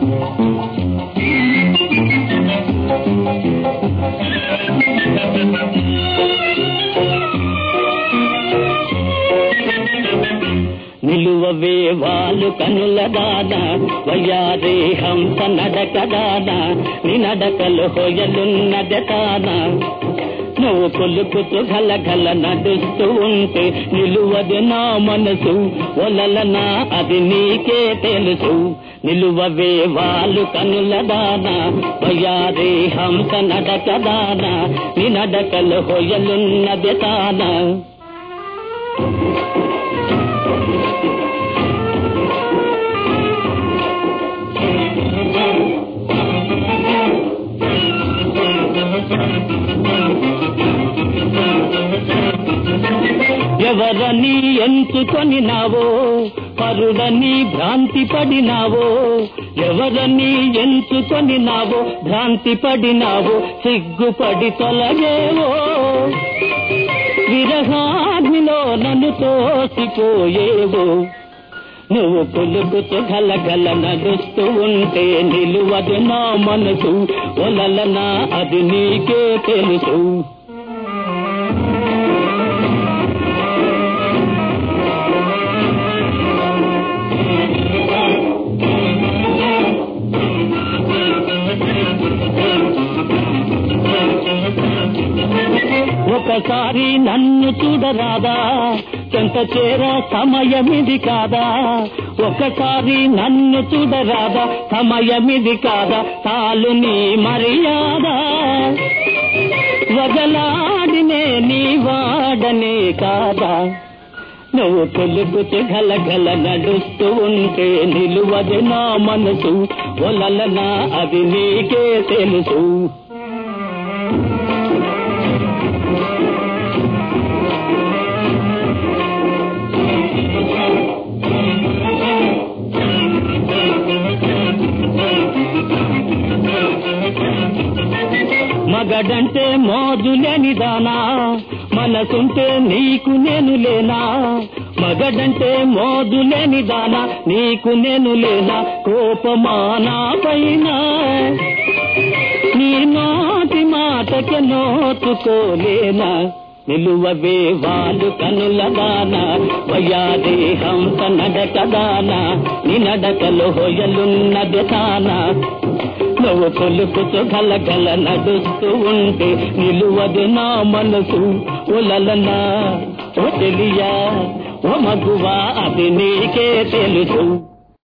నిలువవే వాళ్ళు కనుల దాన వయ్యారే హంస నడక దాన నీ నడకలు హొయలున్నద తాన నువ్వు కొలుకుతూ గల గల నడుస్తూ ఉంటే నిలువది నా మనసు ఒలలనా అది నీకే తెలుసు నిలువవే వాళ్ళు కనుల దాన వయ్యారే హంస నడక దాన నీ నడకలు హొయలున్నది తాన ఎవరని ఎంచుకొని నావో పరుడని భ్రాంతి పడినావో ఎవరని ఎంచుకొని నావో భ్రాంతి పడినావో సిగ్గుపడి తొలగేవో విరహాగ్నిలో నన్ను తోసిపోయేవో నువ్వు కొలుగుతూ గలగల నడుస్తూ ఉంటే నిలువదు నా మనసు ఒలలనా అది నీకే తెలుసు ఒకసారి నన్ను చూడరాదా చెంత చేర సమయమిది కాదా ఒకసారి నన్ను చూడరాదా సమయమిది కాదా తాలు నీ మర్యాద వగలాడినే నీ వాడనే కాదా నువ్వు కొలుగుతూ గలగల నడుస్తూ ఉంటే నిలువది నా మనసు ఒలలనా అది నీకే తెలుసు మగడంటే మోజులేని దానా మనసుంటే నీకు నేను లేనా మగడంటే మోజులేని దానా నీకు నేను లేనా కోపమానా పైన నీ నోటి మాటకి నోచుకోలేనా నిలువవే వాళ్ళు కనుల దాన వయాదే హంస నడక దాన నీ నడకలు హొయలున్నది తాన నువ్వు కొలుకుతూ గలగల నడుస్తూ ఉంటే నిలువది నా మనసు ఉలలనా ఓ తెలియా ఓ మగువా అది నీకే తెలుసు